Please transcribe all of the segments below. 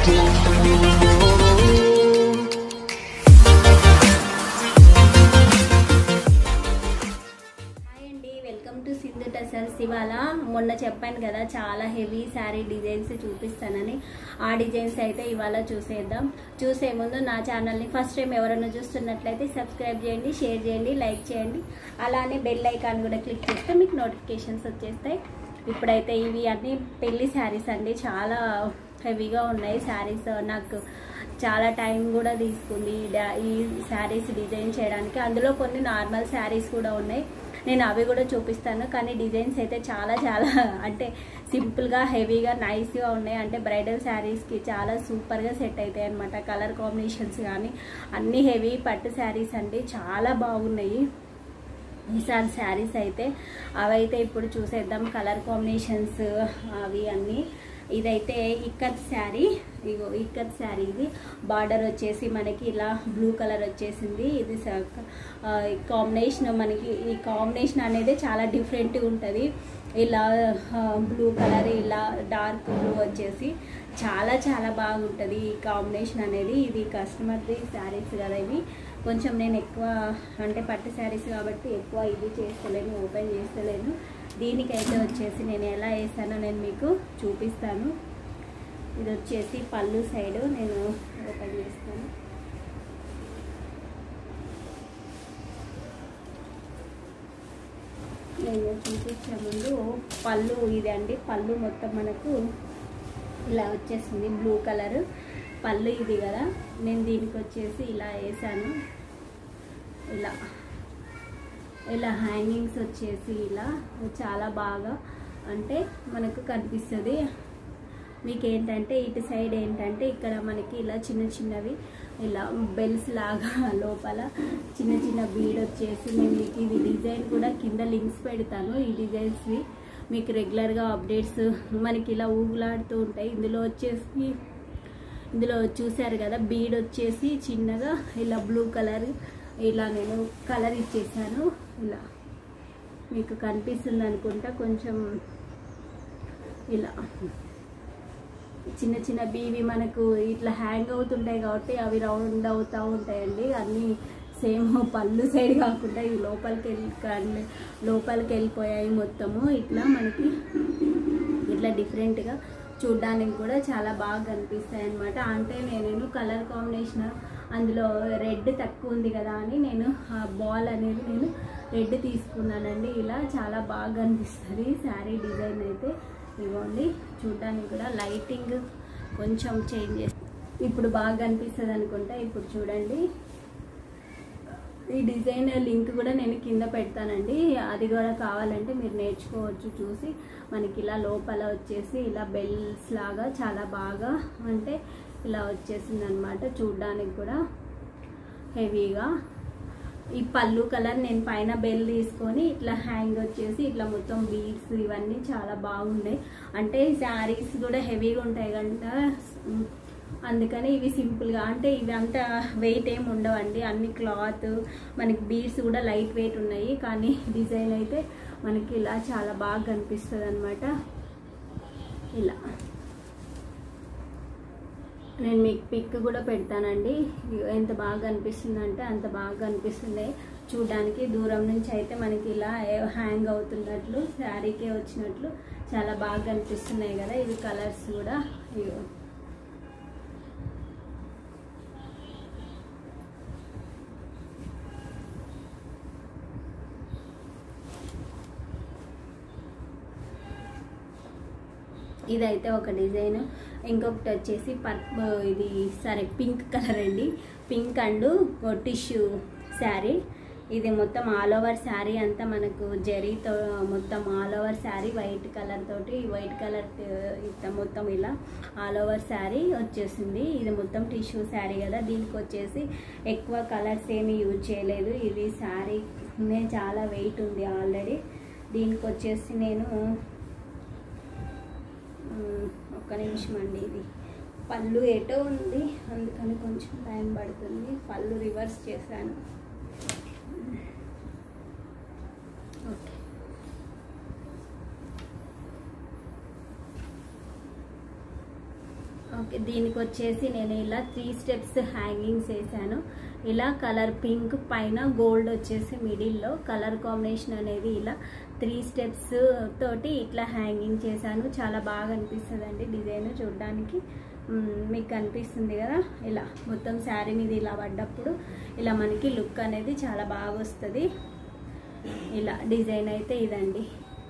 hi అండి welcome to Sindhu tassels ఇవాళ మొన్న చెప్పాను కదా చాలా హెవీ శారీ డిజైన్స్ చూపిస్తానని ఆ డిజైన్స్ అయితే ఇవాళ చూసేద్దాం చూసే ముందు నా ఛానల్ని ఫస్ట్ టైం ఎవరైనా చూస్తున్నట్లయితే సబ్స్క్రైబ్ చేయండి షేర్ చేయండి లైక్ చేయండి అలానే బెల్ ఐకాన్ కూడా క్లిక్ చేస్తే మీకు నోటిఫికేషన్స్ వచ్చేస్తాయి ఇప్పుడైతే ఇవి అన్ని పెళ్లి శారీస్ అండి చాలా హెవీగా ఉన్నాయి శారీస్ నాకు చాలా టైం కూడా తీసుకుంది డా- ఈ శారీస్ డిజైన్ చేయడానికి అందులో కొన్ని నార్మల్ శారీస్ కూడా ఉన్నాయి నేను అవి కూడా చూపిస్తాను కానీ డిజైన్స్ అయితే చాలా చాలా అంటే సింపుల్గా హెవీగా నైస్గా ఉన్నాయి అంటే బ్రైడల్ శారీస్కి చాలా సూపర్గా సెట్ అవుతాయి అనమాట కలర్ కాంబినేషన్స్ కానీ అన్ని హెవీ పట్టు శారీస్ అండి చాలా బాగున్నాయి ఈసారి శారీస్ అయితే అవైతే ఇప్పుడు చూసేద్దాం కలర్ కాంబినేషన్స్ అవి అన్నీ ఇదైతే ఇక్కత్ శారీ ఇగో ఇక్కత్ శారీ ఇది బార్డర్ వచ్చేసి మనకి ఇలా బ్లూ కలర్ వచ్చేసింది ఇది కాంబినేషన్ మనకి ఈ కాంబినేషన్ అనేది చాలా డిఫరెంట్గా ఉంటుంది ఇలా బ్లూ కలర్ ఇలా డార్క్ బ్లూ వచ్చేసి చాలా చాలా బాగుంటుంది ఈ కాంబినేషన్ అనేది ఇది కస్టమర్ది శారీస్ కదా ఇవి కొంచెం నేను ఎక్కువ అంటే పట్టు శారీస్ కాబట్టి ఎక్కువ ఇది చేస్తలేను ఓపెన్ చేస్తలేను దీనికైతే వచ్చేసి నేను ఎలా వేసానో నేను మీకు చూపిస్తాను ఇది వచ్చేసి పళ్ళు సైడ్ నేను ఓపెన్ చేస్తాను నేను చూపించే ముందు పళ్ళు ఇది అండి పళ్ళు మొత్తం మనకు ఇలా వచ్చేసింది బ్లూ కలర్ పళ్ళు ఇది కదా నేను దీనికి వచ్చేసి ఇలా వేసాను ఇలా ఇలా హ్యాంగింగ్స్ వచ్చేసి ఇలా చాలా బాగా అంటే మనకు కనిపిస్తుంది మీకు ఏంటంటే ఇటు సైడ్ ఏంటంటే ఇక్కడ మనకి ఇలా చిన్న చిన్నవి ఇలా బెల్స్ లాగా లోపల చిన్న చిన్న బీడ్ వచ్చేసి నేను మీకు ఇది డిజైన్ కూడా కింద లింక్స్ పెడతాను ఈ డిజైన్స్వి మీకు రెగ్యులర్గా అప్డేట్స్ మనకి ఇలా ఊగులాడుతూ ఉంటాయి ఇందులో వచ్చేసి ఇందులో చూశారు కదా బీడ్ వచ్చేసి చిన్నగా ఇలా బ్లూ కలర్ ఇలా నేను కలర్ ఇచ్చేసాను ఇలా మీకు కనిపిస్తుంది అనుకుంటా కొంచెం ఇలా చిన్న చిన్న బీవి మనకు ఇట్లా హ్యాంగ్ అవుతుంటాయి కాబట్టి అవి రౌండ్ అవుతూ ఉంటాయండి అన్నీ సేమ్ పళ్ళు సైడ్ కాకుండా ఇవి లోపలికి వెళ్ళి లోపలికి వెళ్ళిపోయాయి మొత్తము ఇట్లా మనకి ఇట్లా డిఫరెంట్గా చూడ్డానికి కూడా చాలా బాగా కనిపిస్తాయి అనమాట అంటే నేను కలర్ కాంబినేషన్ అందులో రెడ్ తక్కువ ఉంది కదా అని నేను ఆ బాల్ అనేది నేను రెడ్ తీసుకున్నానండి ఇలా చాలా బాగా కనిపిస్తుంది శారీ డిజైన్ అయితే ఇవ్వండి చూడ్డానికి కూడా లైటింగ్ కొంచెం చేంజ్ చేసి ఇప్పుడు బాగా కనిపిస్తుంది అనుకుంటా ఇప్పుడు చూడండి ఈ డిజైన్ లింక్ కూడా నేను కింద పెడతానండి అది కూడా కావాలంటే మీరు నేర్చుకోవచ్చు చూసి మనకి ఇలా లోపల వచ్చేసి ఇలా బెల్స్ లాగా చాలా బాగా అంటే ఇలా వచ్చేసింది అనమాట చూడ్డానికి కూడా హెవీగా ఈ పళ్ళు కలర్ నేను పైన బెల్ తీసుకొని ఇట్లా హ్యాంగ్ వచ్చేసి ఇట్లా మొత్తం బీడ్స్ ఇవన్నీ చాలా బాగున్నాయి అంటే శారీస్ కూడా హెవీగా ఉంటాయి కంట అందుకని ఇవి సింపుల్గా అంటే ఇవి అంత వెయిట్ ఏమి ఉండవండి అన్ని క్లాత్ మనకి బీడ్స్ కూడా లైట్ వెయిట్ ఉన్నాయి కానీ డిజైన్ అయితే మనకి ఇలా చాలా బాగా కనిపిస్తుంది అనమాట ఇలా నేను మీకు పిక్ కూడా పెడతానండి ఎంత బాగా అనిపిస్తుందంటే అంత బాగా అనిపిస్తుంది చూడడానికి దూరం నుంచి అయితే మనకి ఇలా హ్యాంగ్ అవుతున్నట్లు శారీకే వచ్చినట్లు చాలా బాగా అనిపిస్తున్నాయి కదా ఇవి కలర్స్ కూడా ఇవి ఇదైతే ఒక డిజైన్ ఇంకొకటి వచ్చేసి పర్ప్ ఇది సరే పింక్ కలర్ అండి పింక్ అండ్ టిష్యూ శారీ ఇది మొత్తం ఆల్ ఓవర్ శారీ అంతా మనకు జరీతో మొత్తం all over sari white colour తోటి వైట్ కలర్ ఇట్లా మొత్తం ఇలా ఆల్ ఓవర్ శారీ వచ్చేసింది ఇది మొత్తం టిష్యూ శారీ కదా దీనికి వచ్చేసి ఎక్కువ కలర్స్ ఏమీ యూజ్ చేయలేదు ఇది శారీ చాలా వెయిట్ ఉంది ఆల్రెడీ దీనికి వచ్చేసి నేను మ్మ్, ఒక్క నిమిషం అండి ఇది పళ్ళు ఎటో ఉంది అందుకని కొంచెం టైం పడుతుంది పళ్ళు రివర్స్ చేశాను ఓకే ఓకే దీనికి వచ్చేసి నేను ఇలా త్రీ స్టెప్స్ హ్యాంగింగ్స్ వేసాను ఇలా కలర్ పింక్ పైన గోల్డ్ వచ్చేసి మిడిల్లో కలర్ కాంబినేషన్ అనేది ఇలా త్రీ స్టెప్స్ తోటి ఇట్లా హ్యాంగింగ్ చేశాను చాలా బాగా అనిపిస్తుంది అండి డిజైన్ చూడడానికి మ్, మీకు కనిపిస్తుంది కదా ఇలా మొత్తం శారీ మీద ఇలా పడ్డప్పుడు ఇలా మనకి లుక్ అనేది చాలా బాగా వస్తుంది ఇలా డిజైన్ అయితే ఇదండి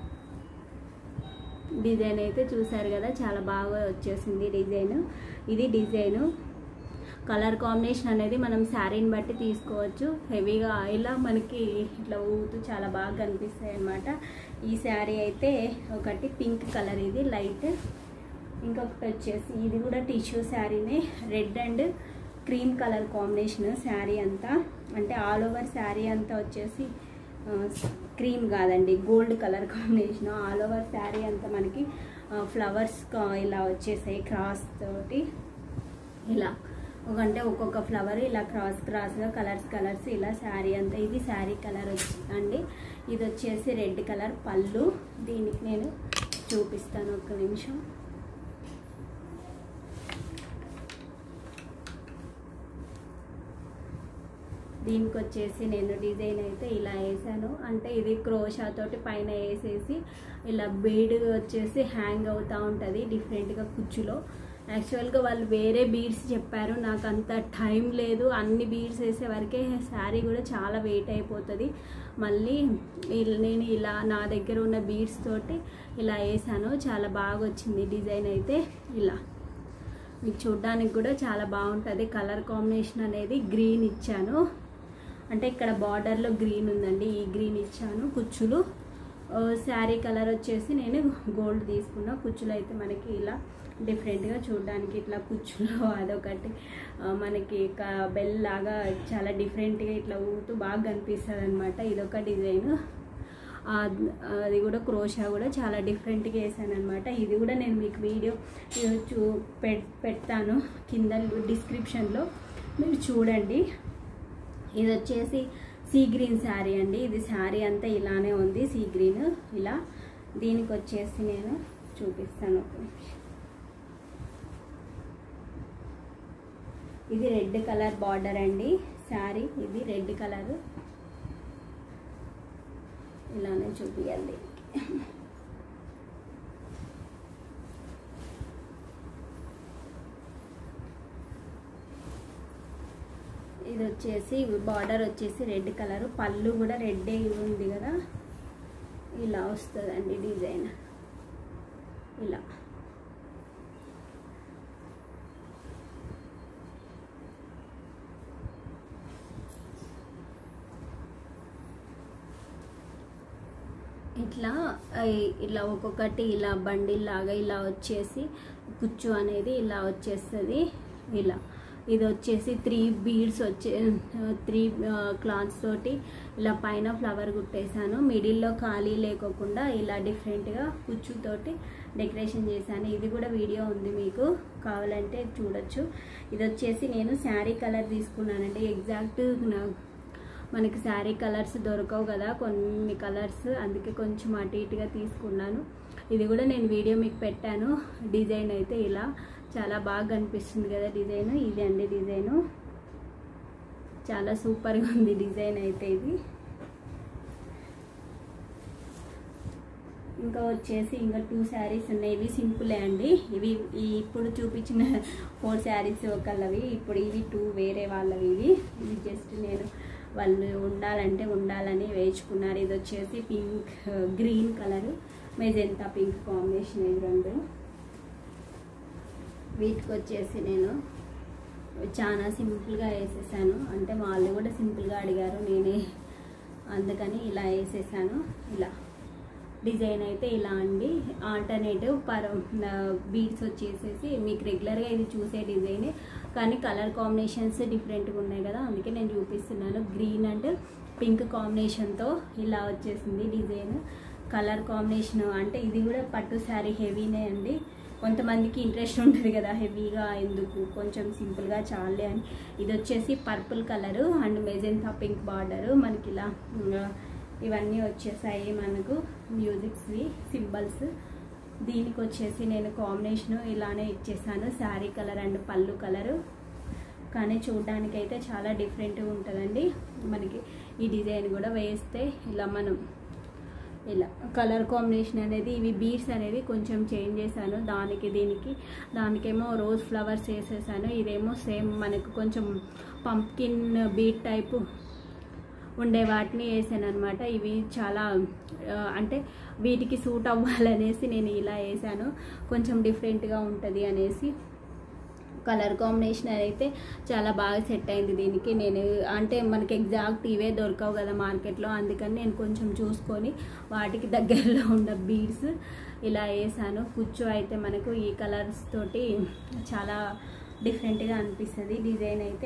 డిజైన్ అయితే చూసారు కదా చాలా బాగా వచ్చేసింది డిజైన్ ఇది డిజైను కలర్ కాంబినేషన్ అనేది మనం శారీని బట్టి తీసుకోవచ్చు హెవీగా ఇలా మనకి ఇట్లా ఊగుతూ చాలా బాగా కనిపిస్తాయి అన్నమాట ఈ శారీ అయితే ఒకటి పింక్ కలర్ ఇది లైట్ ఇంకొకటి వచ్చేసి ఇది కూడా టిష్యూ శారీనే red and cream colour combination sari అంతా అంటే ఆల్ ఓవర్ శారీ అంతా వచ్చేసి క్రీమ్ కాదండి gold colour combination all over sari అంతా మనకి ఫ్లవర్స్ ఇలా వచ్చేసాయి క్రాస్ తోటి ఇలా ఒక అంటే ఒక్కొక్క ఫ్లవర్ ఇలా క్రాస్ క్రాస్గా కలర్స్ కలర్స్ ఇలా శారీ అంతా ఇది శారీ కలర్ వచ్చి అండి ఇది వచ్చేసి రెడ్ కలర్ పళ్ళు దీనికి నేను చూపిస్తాను ఒక్క నిమిషం దీనికి వచ్చేసి నేను డిజైన్ అయితే ఇలా వేసాను అంటే ఇది క్రోషా తోటి పైన వేసేసి ఇలా బీడ్ వచ్చేసి హ్యాంగ్ అవుతూ ఉంటుంది డిఫరెంట్గా కుచ్చులో యాక్చువల్గా వాళ్ళు వేరే బీడ్స్ చెప్పారు నాకు అంత టైం లేదు అన్ని బీడ్స్ వేసే వరకే శారీ కూడా చాలా వెయిట్ అయిపోతుంది మళ్ళీ ఇల్- నేను ఇలా నా దగ్గర ఉన్న బీడ్స్ తోటి ఇలా వేసాను చాలా బాగా వచ్చింది డిజైన్ అయితే ఇలా మీకు చూడడానికి కూడా చాలా బాగుంటుంది కలర్ కాంబినేషన్ అనేది గ్రీన్ ఇచ్చాను అంటే ఇక్కడ బార్డర్లో గ్రీన్ ఉందండి ఈ గ్రీన్ ఇచ్చాను కుచ్చులు ఆ, శారీ కలర్ వచ్చేసి నేను గోల్డ్ తీసుకున్నా కుచ్చులు అయితే మనకి ఇలా డిఫరెంట్గా చూడడానికి ఇట్లా కుచ్చులు అదొకటి ఆ, మనకి క- బెల్ లాగా చాలా డిఫరెంట్గా ఇట్లా ఊగుతూ బాగా కనిపిస్తుంది అనమాట ఇదొక డిజైన్ అది కూడా క్రోషా కూడా చాలా డిఫరెంట్గా వేసాను అనమాట ఇది కూడా నేను మీకు వీడియో చూ పెట్ పెడతాను కింద డిస్క్రిప్షన్లో మీరు చూడండి ఇది వచ్చేసి సీ గ్రీన్ శారీ అండి ఇది శారీ అంతా ఇలానే ఉంది సీ గ్రీన్ ఇలా దీనికి వచ్చేసి నేను చూపిస్తాను ఒక నిమిషం ఇది రెడ్ కలర్ బార్డర్ అండి శారీ ఇది రెడ్ కలర్ ఇలానే చూపించాలి ఇది వచ్చేసి బార్డర్ వచ్చేసి రెడ్ కలర్ పళ్ళు కూడా రెడ్డే ఉంది కదా ఇలా వస్తుందండి డిజైన్ ఇలా ఇట్లా ఐ, ఇలా ఒక్కొక్కటి ఇలా బండిల్ లాగా ఇలా వచ్చేసి కుచ్చు అనేది ఇలా వచ్చేస్తుంది ఇలా ఇది వచ్చేసి త్రీ బీడ్స్ వచ్చే త్రీ క్లాత్స్ తోటి ఇలా పైన ఫ్లవర్ కుట్టేశాను మిడిల్లో ఖాళీ లేకోకుండా ఇలా డిఫరెంట్గా కుచ్చుతోటి డెకరేషన్ చేశాను ఇది కూడా వీడియో ఉంది మీకు కావాలంటే చూడొచ్చు ఇది వచ్చేసి నేను శారీ కలర్ తీసుకున్నానండి ఎగ్జాక్ట్ నా మనకి శారీ కలర్స్ దొరకవు కదా కొన్ని కలర్స్ అందుకే కొంచెం అటు ఇటుగా తీసుకున్నాను ఇది కూడా నేను వీడియో మీకు పెట్టాను డిజైన్ అయితే ఇలా చాలా బాగా కనిపిస్తుంది కదా డిజైన్ ఇది అండి డిజైను చాలా సూపర్గా ఉంది డిజైన్ అయితే ఇది ఇంకా వచ్చేసి ఇంకా టూ శారీస్ ఉన్నాయి ఇవి సింపులే అండి ఇవి ఈ ఇప్పుడు చూపించిన ఫోర్ శారీస్ ఒకళ్ళవి ఇప్పుడు ఇవి టూ వేరే వాళ్ళవి ఇవి ఇవి జస్ట్ నేను వాళ్ళు ఉండాలంటే ఉండాలని వేయించుకున్నారు ఇది వచ్చేసి pink green colour magenta pink combination ఇవి రెండు వీటికి వచ్చేసి నేను చాలా సింపుల్గా వేసేసాను అంటే వాళ్ళు కూడా సింపుల్గా అడిగారు నేనే అందుకని ఇలా వేసేసాను ఇలా డిజైన్ అయితే ఇలా అండి ఆల్టర్నేటివ్ పర్ బీడ్స్ వచ్చేసేసి మీకు రెగ్యులర్గా ఇది చూసే డిజైనే కానీ కలర్ కాంబినేషన్స్ డిఫరెంట్గా ఉన్నాయి కదా అందుకే నేను చూపిస్తున్నాను గ్రీన్ అండ్ పింక్ కాంబినేషన్తో ఇలా వచ్చేసింది డిజైన్ కలర్ కాంబినేషన్ అంటే ఇది కూడా పట్టు శారీ హెవీనే అండి కొంతమందికి ఇంట్రెస్ట్ ఉంటుంది కదా హెవీగా ఎందుకు కొంచెం సింపుల్గా చాలే అని ఇది వచ్చేసి purple colour and magenta pink border మనకి ఇలా ఉమ్, ఇవన్నీ వచ్చేసాయి మనకు మ్యూజిక్స్వి సింబల్స్ దీనికి వచ్చేసి నేను కాంబినేషన్ ఇలానే ఇచ్చేసాను శారీ కలర్ అండ్ పళ్ళు కలరు కానీ చూడడానికి అయితే చాలా డిఫరెంట్గా ఉంటుందండి మనకి ఈ డిజైన్ కూడా వేస్తే ఇలా మనం ఇలా కలర్ కాంబినేషన్ అనేది ఇవి బీడ్స్ అనేది కొంచెం చేంజ్ చేశాను దానికి దీనికి దానికేమో రోజ్ ఫ్లవర్స్ వేసేసాను ఇదేమో సేమ్ మనకు కొంచెం పంప్కిన్ బీట్ టైపు ఉండే వాటిని వేసాను అనమాట ఇవి చాలా ఆ, అంటే వీటికి సూట్ అవ్వాలనేసి నేను ఇలా వేసాను కొంచెం డిఫరెంట్గా ఉంటుంది అనేసి కలర్ కాంబినేషన్ అయితే చాలా బాగా సెట్ అయింది దీనికి నేను అంటే మనకి ఎగ్జాక్ట్ ఇవే దొరకవు కదా మార్కెట్లో అందుకని నేను కొంచెం చూసుకొని వాటికి దగ్గరలో ఉన్న బీడ్స్ ఇలా వేసాను కుచ్చు అయితే మనకు ఈ కలర్స్ తోటి చాలా డిఫరెంట్గా అనిపిస్తుంది డిజైన్ అయితే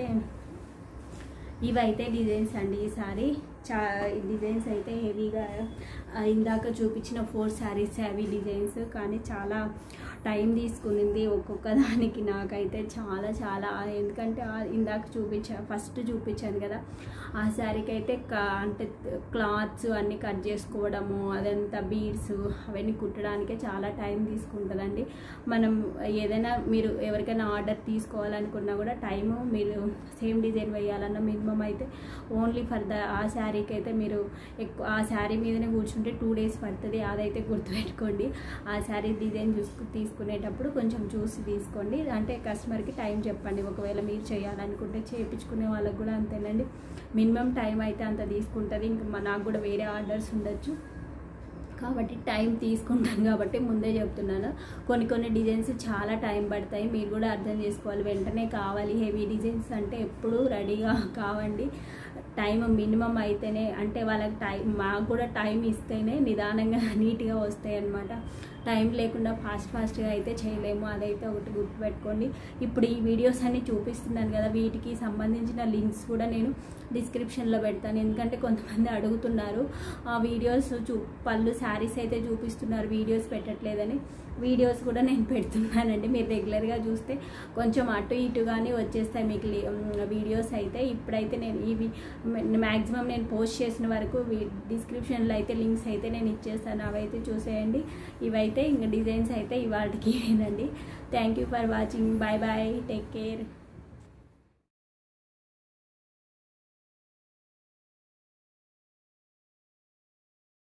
ఇవైతే డిజైన్స్ అండి ఈ సారీ చా డిజైన్స్ అయితే హెవీగా ఆ, ఇందాక చూపించిన ఫోర్ శారీస్ అవి డిజైన్స్ కానీ చాలా టైం తీసుకునింది ఒక్కొక్క దానికి నాకైతే చాలా చాలా ఎందుకంటే ఆ ఇందాక చూపించా ఫస్ట్ చూపించాను కదా ఆ శారీకి అయితే క- అంటే క్లాత్స్ అన్నీ కట్ చేసుకోవడము అదంతా బీడ్స్ అవన్నీ కుట్టడానికే చాలా టైం తీసుకుంటుందండి మనం ఏదైనా మీరు ఎవరికైనా ఆర్డర్ తీసుకోవాలనుకున్నా కూడా టైము మీరు సేమ్ డిజైన్ వేయాలన్న మినిమం అయితే ఓన్లీ ఫర్ ద ఆ శారీకి అయితే మీరు ఎక్కువ ఆ శారీ మీదనే కూర్చుంటే టూ డేస్ పడుతుంది అదైతే గుర్తుపెట్టుకోండి ఆ శారీ డిజైన్ చూసుకు తీసుకునేటప్పుడు కొంచెం చూసి తీసుకోండి అంటే కస్టమర్కి టైం చెప్పండి ఒకవేళ మీరు చేయాలనుకుంటే చేయించుకునే వాళ్ళకి కూడా అంతేనండి మినిమం టైం అయితే అంత తీసుకుంటుంది ఇంకా మా- నాకు కూడా వేరే ఆర్డర్స్ ఉండొచ్చు కాబట్టి టైం తీసుకుంటాను కాబట్టి ముందే చెప్తున్నాను కొన్ని కొన్ని డిజైన్స్ చాలా టైం పడతాయి మీరు కూడా అర్థం చేసుకోవాలి వెంటనే కావాలి హెవీ డిజైన్స్ అంటే ఎప్పుడూ రెడీగా కావండి టైం మినిమం అయితేనే అంటే వాళ్ళకి టైం మాకు కూడా టైం ఇస్తేనే నిదానంగా నీట్గా వస్తాయి అన్నమాట టైం లేకుండా ఫాస్ట్ ఫాస్ట్గా అయితే చేయలేము అదైతే ఒకటి గుర్తుపెట్టుకోండి ఇప్పుడు ఈ వీడియోస్ అన్ని చూపిస్తున్నాను కదా వీటికి సంబంధించిన లింక్స్ కూడా నేను డిస్క్రిప్షన్లో పెడతాను ఎందుకంటే కొంతమంది అడుగుతున్నారు ఆ వీడియోస్ చూ పళ్ళు శారీస్ అయితే చూపిస్తున్నారు వీడియోస్ పెట్టట్లేదని వీడియోస్ కూడా నేను పెడుతున్నానండి మీరు రెగ్యులర్గా చూస్తే కొంచెం అటు ఇటు కానీ వచ్చేస్తాయి మీకు లి- ఉమ్, వీడియోస్ అయితే ఇప్పుడైతే నేను ఇవి మ్యాక్సిమం నేను పోస్ట్ చేసిన వరకు డిస్క్రిప్షన్లో అయితే లింక్స్ అయితే నేను ఇచ్చేస్తాను అవైతే చూసేయండి ఇవైతే ఇంకా డిజైన్స్ అయితే ఇవాటికి ఏనండి thank you for watching bye bye take care